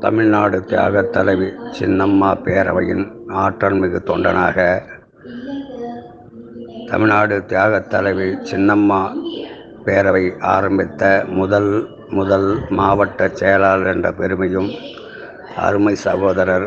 தமிழ்நாடு தியாகத் தலைவி சின்னம்மா பேரவையின் ஆற்றல்மிகு தொண்டனாக தமிழ்நாடு தியாகத் தலைவி சின்னம்மா பேரவை ஆரம்பித்த முதல் முதல் மாவட்ட செயலாளர் என்ற பெருமையும் அருமை சகோதரர்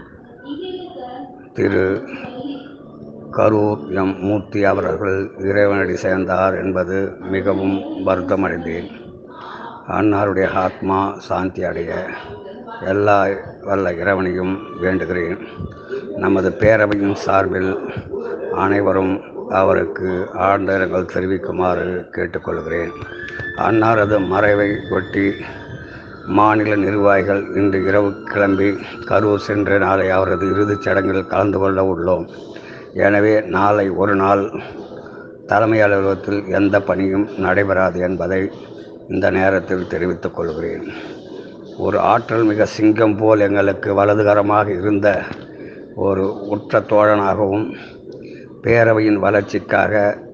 திரு கரூர் எம் மூர்த்தி அவர்கள் இறைவனடி சேர்ந்தார் என்பது மிகவும் வருத்தமடைந்தேன் அன்னாருடைய ஆத்மா சாந்தி அடைய எல்லா வல்ல இறைவனையும் வேண்டுகிறேன் நமது பேரவையின் சார்பில் அனைவரும் அவருக்கு ஆழ்ந்த இரங்கல் தெரிவிக்குமாறு கேட்டுக்கொள்கிறேன் அன்னாரது மறைவை ஒட்டி மாநில நிர்வாகிகள் இன்று இரவு கிளம்பி கரூர் சென்று நாளை அவரது இறுதிச் சடங்கில் கலந்து கொள்ள உள்ளோம் எனவே நாளை ஒரு நாள் தலைமை அலுவலகத்தில் எந்த பணியும் நடைபெறாது என்பதை இந்த நேரத்தில் தெரிவித்துக் கொள்கிறேன் ஒரு ஆற்றல் மிக சிங்கம் போல் எங்களுக்கு வலதுகரமாக இருந்த ஒரு உற்ற தோழனாகவும் பேரவையின் வளர்ச்சிக்காக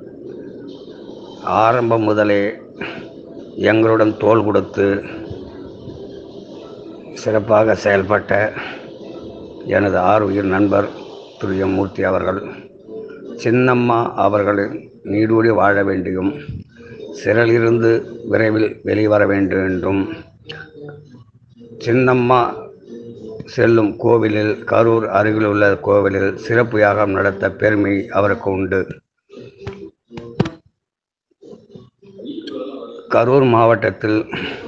ஆரம்பம் முதலே எங்களுடன் தோள் கொடுத்து சிறப்பாக செயல்பட்ட எனது ஆறுயிர் நண்பர் திரு எம் மூர்த்தி அவர்கள் சின்னம்மா அவர்கள் நீடூழி வாழ வேண்டியும் சிறையிலிருந்து விரைவில் வெளிவர வேண்டும் என்றும் சின்னம்மா செல்லும் கோவிலில் கரூர் அருகில் உள்ள கோவிலில் சிறப்பு யாகம் நடத்த பெருமை அவருக்கு உண்டு கரூர் மாவட்டத்தில்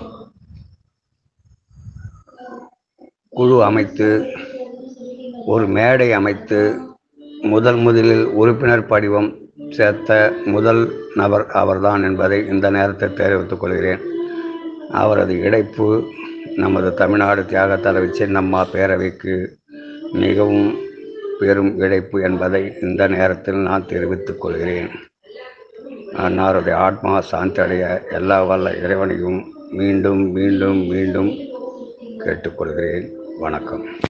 குழு அமைத்து ஒரு மேடை அமைத்து முதல் முதலில் உறுப்பினர் படிவம் சேர்த்த முதல் நபர் அவர்தான் என்பதை இந்த நேரத்தில் தெரிவித்துக் கொள்கிறேன் அவரது இடைப்பு நமது தமிழ்நாடு தியாக தலைவி சின்னம்மா பேரவைக்கு மிகவும் பெரும் இழைப்பு என்பதை இந்த நேரத்தில் நான் தெரிவித்துக் கொள்கிறேன் அன்னாருடைய ஆத்மா சாந்தி அடைய எல்லா வல்ல இறைவனையும் மீண்டும் மீண்டும் மீண்டும் கேட்டுக்கொள்கிறேன் வணக்கம்